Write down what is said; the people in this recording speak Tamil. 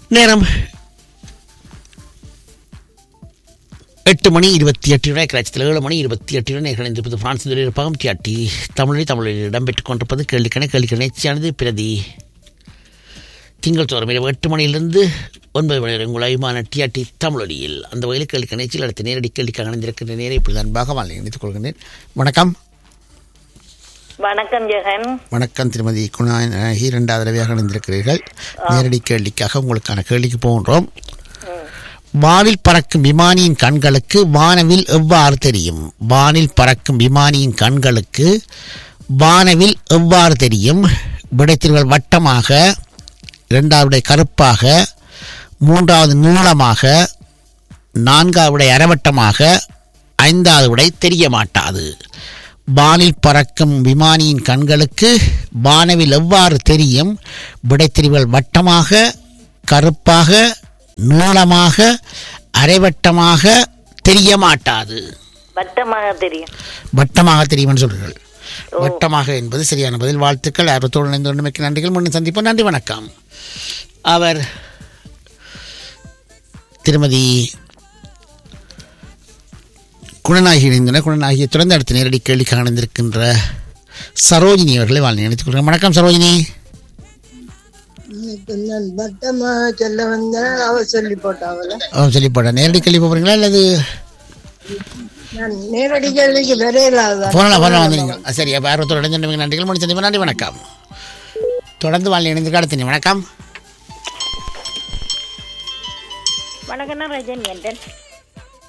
நேரம் எட்டு மணி இருபத்தி எட்டு விட கிராட்சத்தில் ஏழு மணி இருபத்தி எட்டு விட இணைந்திருப்பது பிரான்ஸ் தொழில்நுட்பம் டிஆர்டி தமிழில் தமிழில் இடம்பெற்றுக் கொண்டிருப்பது கேள்விக்கணை கேள்விக்கணை நிச்சயானது பிரதி திங்கள் தோறும் இரவு எட்டு மணியிலிருந்து ஒன்பது மணி வரை உங்கள் அபிமான டிஆர்டி தமிழொலியில் அந்த வகையில் கேள்வி கணைச்சியில் அடுத்த நேரடி கேள்விக்காக இணைந்திருக்கின்ற நேரை இப்பொழுது அன்பாக வாழ்ந்து இணைத்துக் கொள்கின்றேன் வணக்கம் வணக்கம் ஜெகன் வணக்கம் திருமதி குணாயி இரண்டாவது தடவையாக இணைந்திருக்கிறீர்கள் நேரடி கேள்விக்காக உங்களுக்கான கேள்விக்கு போகின்றோம் வானில் பறக்கும் விமானியின் கண்களுக்கு வானவில் எவ்வாறு தெரியும் வானில் பறக்கும் விமானியின் கண்களுக்கு வானவில் எவ்வாறு தெரியும் விடைத்திர்கள் வட்டமாக இரண்டாவது கருப்பாக மூன்றாவது நீளமாக நான்காவது விடை அரைவட்டமாக ஐந்தாவது விடை தெரிய மாட்டாது வானில் பறக்கும் விமானியின் கண்களுக்கு வானவில் எவ்வாறு தெரியும் விடைத்திரிவுகள் வட்டமாக கருப்பாக நீளமாக அரைவட்டமாக தெரிய மாட்டாது வட்டமாக தெரியும் வட்டமாக தெரியும்னு சொல்கிறீர்கள் வட்டமாக என்பது சரியான பதில் வாழ்த்துக்கள் ஆர்வத்தோடு இணைந்து கொண்டமைக்கு நன்றிகள் முன்னும் சந்திப்போம் நன்றி வணக்கம் அவர் திருமதி குணநாயகி இணைந்தனர் குணநாயகியை தொடர்ந்து அடுத்த நேரடி கேள்விக்காக இணைந்திருக்கின்ற சரோஜினி அவர்களை வாழ்ந்து நினைத்துக் கொள்கிறேன் வணக்கம் சரோஜினி எனக்கு நான் பட்டமா சொல்ல வந்தேன் அவ சொல்லி போட்டாவல ஓ சொல்லி போட்டேன் நேரடி கேள்வி போகிறீங்களா அல்லது நான் நேரடி கேள்விக்கு விரையிலாத போனலாம் போனலாம் வந்தீங்க ஆ, சரி அப்போ ஆர்வத்தோடு இணைந்து நன்றிகள் முன் சந்திப்போம் நன்றி வணக்கம் தொடர்ந்து வாழ்ந்து இணைந்திருக்க அடுத்த நீ வணக்கம் வணக்கம் நான் ரஜினி என்றேன்